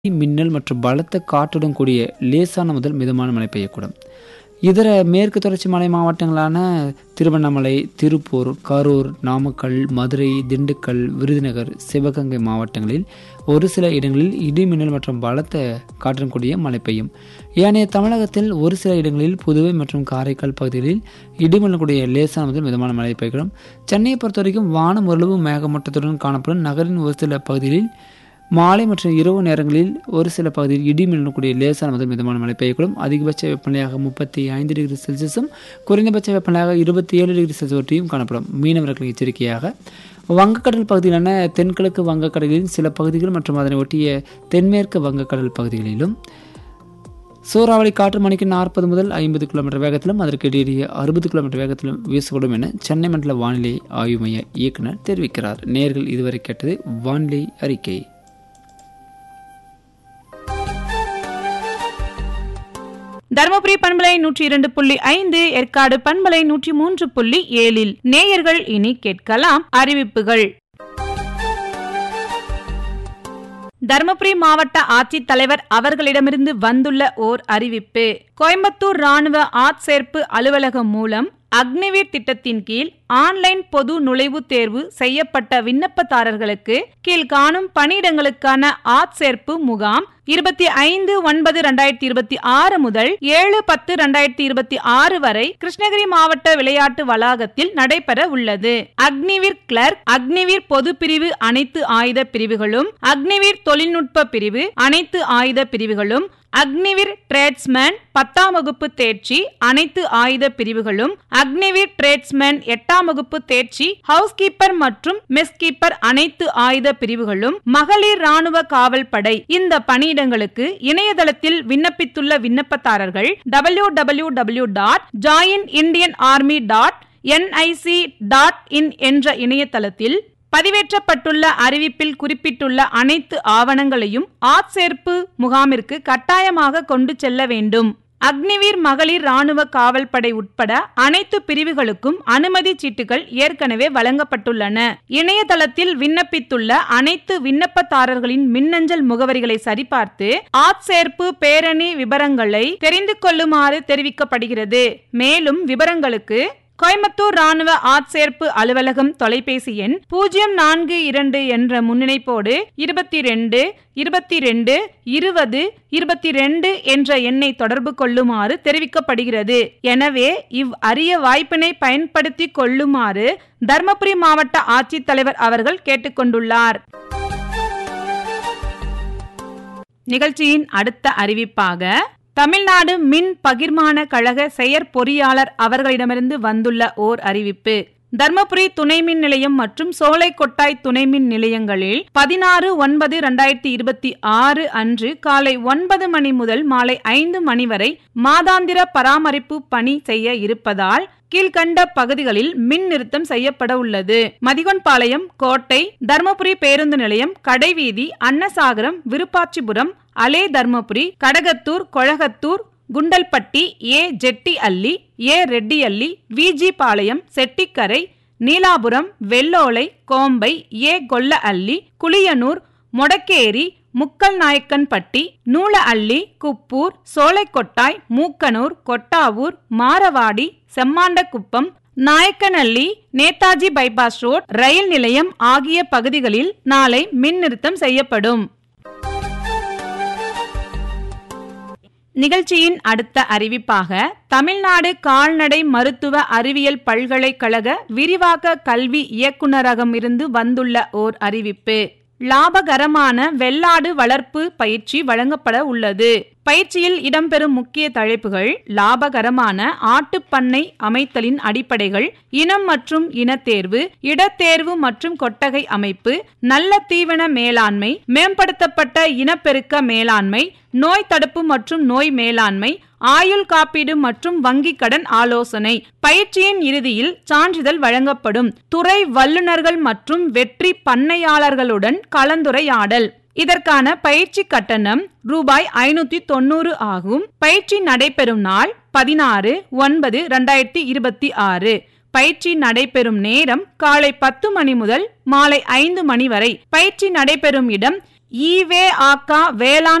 மின்னல் மற்றும் பலத்த காற்றுடன் கூடிய லேசான முதல் மிதமான மழை பெய்யக்கூடும் இதர மேற்கு தொடர்ச்சி மலை மாவட்டங்களான திருவண்ணாமலை திருப்பூர் கரூர் நாமக்கல் மதுரை திண்டுக்கல் விருதுநகர் சிவகங்கை மாவட்டங்களில் ஒரு சில இடங்களில் இடி மின்னல் மற்றும் பலத்த காற்றுடன் கூடிய மழை பெய்யும் ஏனைய தமிழகத்தில் ஒரு சில இடங்களில் புதுவை மற்றும் காரைக்கால் பகுதிகளில் இடிமின்னல் கூடிய லேசான முதல் மிதமான மழை பெய்கிறோம் சென்னையை பொறுத்த வரைக்கும் வானம் ஓரளவு மேகமூட்டத்துடன் காணப்படும் நகரின் ஒரு சில பகுதிகளில் மாலை மற்றும் இரவு நேரங்களில் ஒரு சில பகுதியில் இடி மின்னக்கூடிய லேசான முதல் மிதமான மழை பெய்யக்கூடும் அதிகபட்ச வெப்பநிலையாக முப்பத்தி ஐந்து டிகிரி செல்சியஸும் குறைந்தபட்ச வெப்பநிலையாக இருபத்தி ஏழு டிகிரி செல்சியஸ் ஒட்டியும் காணப்படும் மீனவர்களுக்கு எச்சரிக்கையாக வங்கக்கடல் பகுதியிலான தென்கிழக்கு வங்கக்கடலின் சில பகுதிகள் மற்றும் அதனை ஒட்டிய தென்மேற்கு வங்கக்கடல் பகுதிகளிலும் சூறாவளி காற்று மணிக்கு நாற்பது முதல் ஐம்பது கிலோமீட்டர் வேகத்திலும் அதற்கு இடையே அறுபது கிலோமீட்டர் வேகத்திலும் வீசக்கூடும் என சென்னை மண்டல வானிலை ஆய்வு மைய இயக்குனர் தெரிவிக்கிறார் நேர்கள் இதுவரை கேட்டது வானிலை அறிக்கை தருமபுரி பண்பலை நூற்றி இரண்டு புள்ளி ஐந்து ஏற்காடு பண்பலை நூற்றி மூன்று புள்ளி ஏழில் நேயர்கள் இனி கேட்கலாம் அறிவிப்புகள் தருமபுரி மாவட்ட ஆட்சித்தலைவர் அவர்களிடமிருந்து வந்துள்ள ஓர் அறிவிப்பு கோயம்புத்தூர் ராணுவ ஆட்சேர்ப்பு அலுவலகம் மூலம் அக்னிவீர் திட்டத்தின் கீழ் ஆன்லைன் பொது நுழைவுத் தேர்வு செய்யப்பட்ட விண்ணப்பதாரர்களுக்கு கீழ்காணும் பணியிடங்களுக்கான ஆட்சேர்ப்பு முகாம் இருபத்தி ஐந்து ஒன்பது ரெண்டாயிரத்தி இருபத்தி ஆறு முதல் ஏழு பத்து ரெண்டாயிரத்தி இருபத்தி ஆறு வரை கிருஷ்ணகிரி மாவட்ட விளையாட்டு வளாகத்தில் நடைபெற உள்ளது அக்னிவீர் கிளர்க் அக்னிவீர் பொது பிரிவு அனைத்து ஆயுத பிரிவுகளும் அக்னிவீர் தொழில்நுட்ப பிரிவு அனைத்து ஆயுத பிரிவுகளும் அக்னிவீர் டிரேட்ஸ்மேன் பத்தாம் வகுப்பு தேர்ச்சி அனைத்து ஆயுத பிரிவுகளும் அக்னிவீர் டிரேட்ஸ்மேன் எட்டாம் வகுப்பு தேர்ச்சி ஹவுஸ் கீப்பர் மற்றும் மெஸ் கீப்பர் அனைத்து ஆயுத பிரிவுகளும் மகளிர் ராணுவ காவல் படை இந்த பணியிடங்களுக்கு இணையதளத்தில் விண்ணப்பித்துள்ள விண்ணப்பதாரர்கள் W W W dot join Indian army dot N I C dot in என்ற இணையதளத்தில் பதிவேற்றப்பட்டுள்ள அறிவிப்பில் குறிப்பிட்டுள்ள அனைத்து ஆவணங்களையும் ஆட்சேர்ப்பு முகாமிற்கு கட்டாயமாக கொண்டு செல்ல வேண்டும் அக்னிவீர் மகளிர் ராணுவ காவல் படை உட்பட அனைத்து பிரிவுகளுக்கும் அனுமதி சீட்டுகள் ஏற்கனவே வழங்கப்பட்டுள்ளன இணையதளத்தில் விண்ணப்பித்துள்ள அனைத்து விண்ணப்பதாரர்களின் மின்னஞ்சல் முகவரிகளை சரிபார்த்து ஆட்சேர்ப்பு பேரணி விவரங்களை தெரிந்து கொள்ளுமாறு தெரிவிக்கப்படுகிறது மேலும் விவரங்களுக்கு கோயம்புத்தூர் ராணுவ ஆட்சேர்ப்பு அலுவலகம் தொலைபேசி எண் பூஜ்ஜியம் நான்கு இரண்டு என்ற முன்னிணைப்போடு இருபத்தி ரெண்டு இருபத்தி ரெண்டு இருபது இருபத்தி ரெண்டு என்ற எண்ணை தொடர்பு கொள்ளுமாறு தெரிவிக்கப்படுகிறது எனவே இவ் அரிய வாய்ப்பினை பயன்படுத்தி கொள்ளுமாறு தர்மபுரி மாவட்ட ஆட்சித்தலைவர் அவர்கள் கேட்டுக்கொண்டுள்ளார் நிகழ்ச்சியின் அடுத்த அறிவிப்பாக தமிழ்நாடு மின் பகிர்மான கழக செயற்பொறியாளர் அவர்களிடமிருந்து வந்துள்ள ஓர் அறிவிப்பு தர்மபுரி துணை மின் நிலையம் மற்றும் சோலை கொட்டாய் துணை மின் நிலையங்களில் பதினாறு ஒன்பது இரண்டாயிரத்தி இருபத்தி ஆறு அன்று காலை ஒன்பது மணி முதல் மாலை ஐந்து மணி வரை மாதாந்திர பராமரிப்பு பணி செய்ய இருப்பதால் கீழ்கண்ட பகுதிகளில் மின் நிறுத்தம் செய்யப்பட உள்ளது மதிகொன்பாளையம் கோட்டை தர்மபுரி பேருந்து நிலையம் கடைவீதி அன்னசாகரம் விருப்பாட்சிபுரம் அலே தர்மபுரி கடகத்தூர் கொழகத்தூர் குண்டல்பட்டி ஏ ஜெட்டி அள்ளி ஏ ரெட்டி அள்ளி விஜி பாளையம் செட்டிக்கரை நீலாபுரம் வெள்ளோலை கோம்பை ஏ கொல்ல அள்ளி குளியனூர் மொடக்கேரி முக்கல் Nayakkanpatti Noolahalli Kuppur Solaikottai Mookanur Kottavur Maravadi Semmandakuppam Nayakkanalli Netaji bypass road ரயில் நிலையம் ஆகிய பகுதிகளில் நாளை மின் நிறுத்தம் செய்யப்படும் நிகழ்ச்சியின் அடுத்த அறிவிப்பாக தமிழ்நாடு கால்நடை மருத்துவ அறிவியல் பல்கலைக்கழக விரிவாக்க கல்வி இயக்குநரகம் இருந்து வந்துள்ள ஓர் அறிவிப்பு லாபகரமான வெள்ளாடு வளர்ப்பு பயிற்சி வழங்கப்பட உள்ளது பயிற்சியில் இடம்பெறும் முக்கிய தலைப்புகள் லாபகரமான ஆட்டுப்பண்ணை அமைத்தலின் அடிப்படைகள் இனம் மற்றும் இனத்தேர்வு இடத்தேர்வு மற்றும் கொட்டகை அமைப்பு நல்ல தீவன மேலாண்மை மேம்படுத்தப்பட்ட இனப்பெருக்க மேலாண்மை நோய் தடுப்பு மற்றும் நோய் மேலாண்மை ஆயுள் காப்பீடு மற்றும் வங்கி கடன் ஆலோசனை பயிற்சியின் இறுதியில் சான்றிதழ் வழங்கப்படும் துறை வல்லுநர்கள் மற்றும் வெற்றி பண்ணையாளர்களுடன் கலந்துரையாடல் இதற்கான பயிற்சி கட்டணம் ரூபாய் ஐநூத்தி தொண்ணூறு ஆகும் பயிற்சி நடைபெறும் நாள் பதினாறு ஒன்பது இரண்டாயிரத்தி இருபத்தி ஆறு பயிற்சி நடைபெறும் நேரம் காலை பத்து மணி முதல் மாலை ஐந்து மணி வரை பயிற்சி நடைபெறும் இடம் ஈவே ஆக்கா வேளாண்